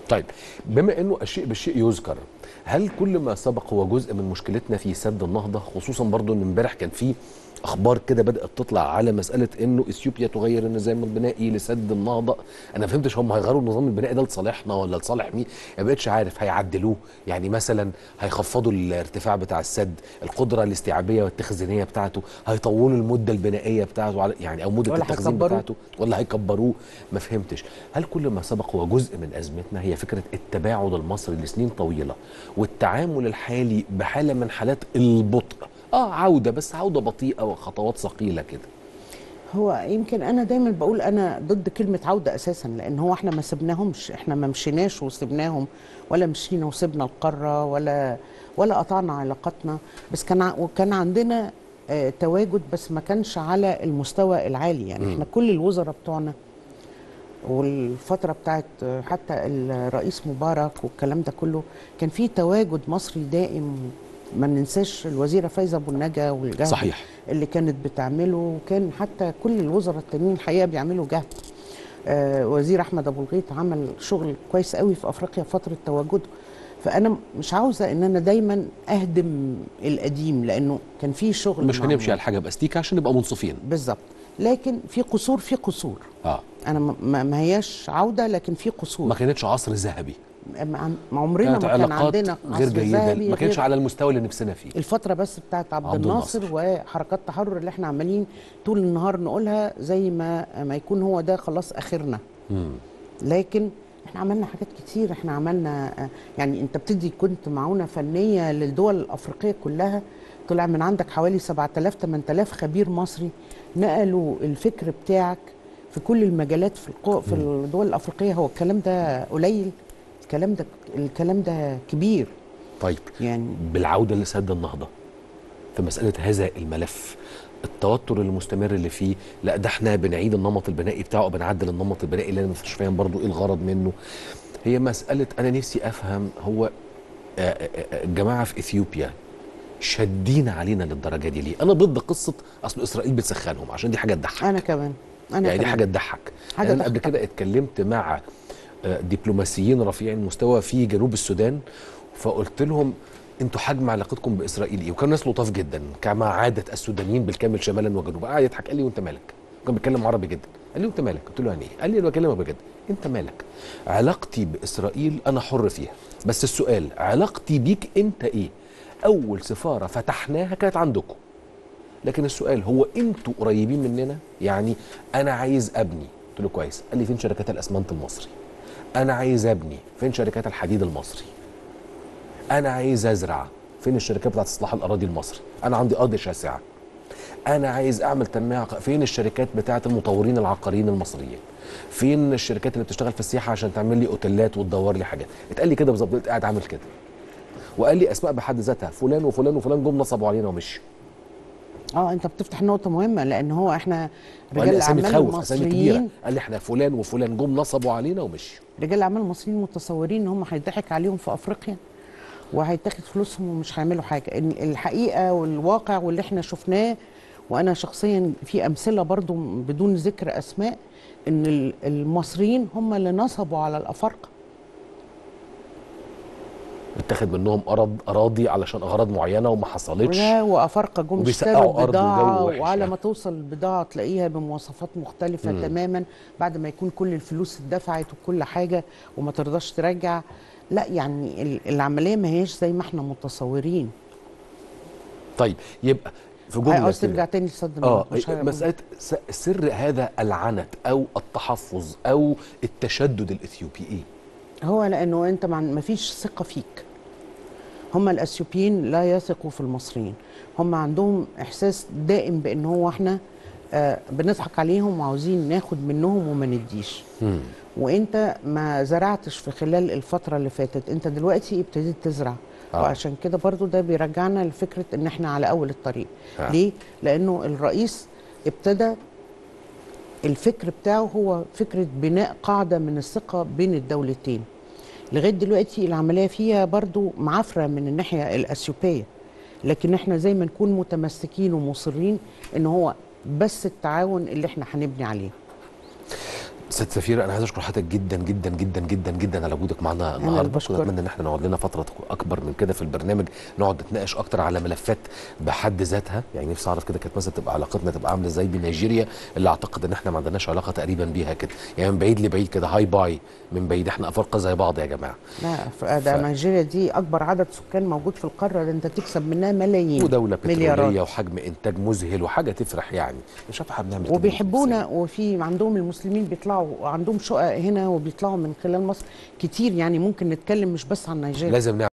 طيب بما انه الشيء بالشيء يذكر هل كل ما سبق هو جزء من مشكلتنا في سد النهضه خصوصا برضو ان امبارح كان في اخبار كده بدات تطلع على مساله انه اثيوبيا تغير النظام البنائي لسد النهضه انا ما فهمتش هم هيغيروا النظام البنائي ده لصالحنا ولا لصالح مين ما بقتش عارف هيعدلوه يعني مثلا هيخفضوا الارتفاع بتاع السد القدره الاستيعابيه والتخزينيه بتاعته هيطولوا المده البنائيه بتاعته على يعني او مده ولا التخزين هيكبروه. بتاعته ولا هيكبروه ما فهمتش هل كل ما سبق هو جزء من ازمتنا هي فكره التباعد المصري لسنين طويله والتعامل الحالي بحاله من حالات البطء اه عوده بس عوده بطيئه وخطوات ثقيله كده هو يمكن انا دايما بقول انا ضد كلمه عوده اساسا لان هو احنا ما سبناهمش احنا ما مشيناش وسبناهم ولا مشينا وسبنا القاره ولا ولا قطعنا علاقاتنا بس كان ع- وكان عندنا آه، تواجد بس ما كانش على المستوى العالي يعني احنا كل الوزراء بتوعنا والفتره بتاعت آه، حتى الرئيس مبارك والكلام ده كله كان في تواجد مصري دائم ما ننساش الوزيره فايزه ابو النجا والجهد صحيح. اللي كانت بتعمله وكان حتى كل الوزراء التانيين الحقيقه بيعملوا جهد آه وزير احمد ابو الغيط عمل شغل كويس قوي في افريقيا فتره تواجده فانا مش عاوزه ان انا دايما اهدم القديم لانه كان في شغل مش معمول. هنمشي على حاجه باستيكه عشان نبقى منصفين بالظبط لكن في قصور في قصور اه انا ما- ما ما هياش عوده لكن في قصور ما كانتش عصر ذهبي ما ما عمرنا كانت ما كان علاقات عندنا غير عصر جيده ذهبي ما كانتش غير- على المستوى اللي نفسنا فيه الفترة بس بتاعت عبد, عبد الناصر الناصر. وحركات تحرر اللي احنا عمالين طول النهار نقولها زي ما ما يكون هو ده خلاص اخرنا مم. لكن احنا عملنا حاجات كتير احنا عملنا آه، يعني انت بتدي كنت معونة فنية للدول الافريقية كلها طلع من عندك حوالي 7000 8000 خبير مصري نقلوا الفكر بتاعك في كل المجالات في القو... في الدول الافريقية هو الكلام ده قليل الكلام ده الكلام ده كبير طيب يعني بالعوده لسد النهضه في مساله هذا الملف التوتر المستمر اللي فيه لا ده احنا بنعيد النمط البنائي بتاعه بنعدل النمط البنائي اللي انا مش فاهم برضو ايه الغرض منه هي مساله انا نفسي افهم هو آه، آه، آه، الجماعه في اثيوبيا شادين علينا للدرجه دي ليه؟ انا ضد قصه اصل اسرائيل بتسخنهم عشان دي حاجه تضحك انا كمان انا يعني دي كمان. حاجه تضحك حاجة يعني انا قبل تضحك. كده اتكلمت مع آه، دبلوماسيين رفيعي المستوى في جنوب السودان فقلت لهم انتوا حجم علاقتكم باسرائيل ايه؟ وكانوا ناس لطاف جدا كما عاده السودانيين بالكامل شمالا وجنوبا قعد يضحك قال لي وانت مالك؟ كان بيتكلم عربي جدا قال لي وانت مالك؟ قلت له يعني ايه؟ قال لي انا بكلمك بجد انت مالك؟ علاقتي باسرائيل انا حر فيها بس السؤال علاقتي بيك انت ايه؟ اول سفاره فتحناها كانت عندكم لكن السؤال هو انتوا قريبين مننا يعني انا عايز ابني قلت له كويس قال لي فين شركات الاسمنت المصري انا عايز ابني فين شركات الحديد المصري انا عايز ازرع فين الشركات بتاعت اصلاح الاراضي المصري انا عندي ارض شاسعه انا عايز اعمل تنميه عق- فين الشركات بتاعت المطورين العقاريين المصريين فين الشركات اللي بتشتغل في السياحه عشان تعمل لي اوتيلات وتدور لي حاجات اتقال لي كده بالظبط قلت قاعد عامل كده وقال لي اسماء بحد ذاتها فلان وفلان وفلان جم نصبوا علينا ومشوا اه انت بتفتح نقطة مهمة لان هو احنا وقال لي رجال اسامي الاعمال تخوف اسامي كبيره المصريين قال لي احنا فلان وفلان جم نصبوا علينا ومشوا رجال الاعمال المصريين متصورين ان هم هيضحك عليهم في افريقيا وهيتاخد فلوسهم ومش هيعملوا حاجة إن الحقيقة والواقع واللي احنا شفناه وانا شخصيا في امثلة برضو بدون ذكر اسماء ان ال- المصريين هم اللي نصبوا على الافارقة اتاخد منهم أرض اراضي علشان اغراض معينه وما حصلتش ولا وافارقه جم وبيسقعوا اشتروا أرض بضاعه وجو وحش وعلى يعني. ما توصل البضاعه تلاقيها بمواصفات مختلفه مم. تماما بعد ما يكون كل الفلوس اتدفعت وكل حاجه وما ترضاش ترجع لا يعني ال- العمليه ما هيش زي ما احنا متصورين طيب يبقى في جمله عاوز كده. ترجع تاني لصد اه النهضة، مش هي- مساله س- سر هذا العنت او التحفظ او التشدد الاثيوبي ايه؟ هو لانه انت ما فيش ثقه فيك هم الاثيوبيين لا يثقوا في المصريين هم عندهم احساس دائم بان هو احنا آه بنضحك عليهم وعاوزين ناخد منهم وما نديش مم. وانت ما زرعتش في خلال الفتره اللي فاتت انت دلوقتي ابتديت تزرع آه. آه. وعشان كده برضو ده بيرجعنا لفكره ان احنا على اول الطريق آه. آه. ليه لانه الرئيس ابتدى الفكر بتاعه هو فكره بناء قاعده من الثقه بين الدولتين لغايه دلوقتي العمليه فيها برضو معافره من الناحيه الاثيوبيه لكن احنا زي ما نكون متمسكين ومصرين ان هو بس التعاون اللي احنا هنبني عليه ست سفيرة أنا عايز أشكر حضرتك جدا جدا جدا جدا جدا على وجودك معنا اللي النهارده بشكرك. كنا أتمنى إن احنا نقعد لنا فترة أكبر من كده في البرنامج نقعد نتناقش أكتر على ملفات بحد ذاتها يعني نفسي أعرف كده كانت مثلا تبقى علاقتنا تبقى عاملة إزاي بنيجيريا اللي أعتقد إن احنا ما عندناش علاقة تقريبا بيها كده يعني من بعيد لبعيد كده هاي باي من بعيد احنا أفارقة زي بعض يا جماعة لا ف- ده ف- نيجيريا دي اكبر عدد سكان موجود في القاره اللي انت تكسب منها ملايين ودولة بترولية مليارات وحجم إنتاج مذهل وحاجة تفرح يعني مش عارف احنا بنعمل كده ليه. وبيحبونا وفي عندهم المسلمين بيطلعوا عندهم شقق هنا وبيطلعوا من خلال مصر كتير يعني ممكن نتكلم مش بس عن نيجيريا لازم نعمل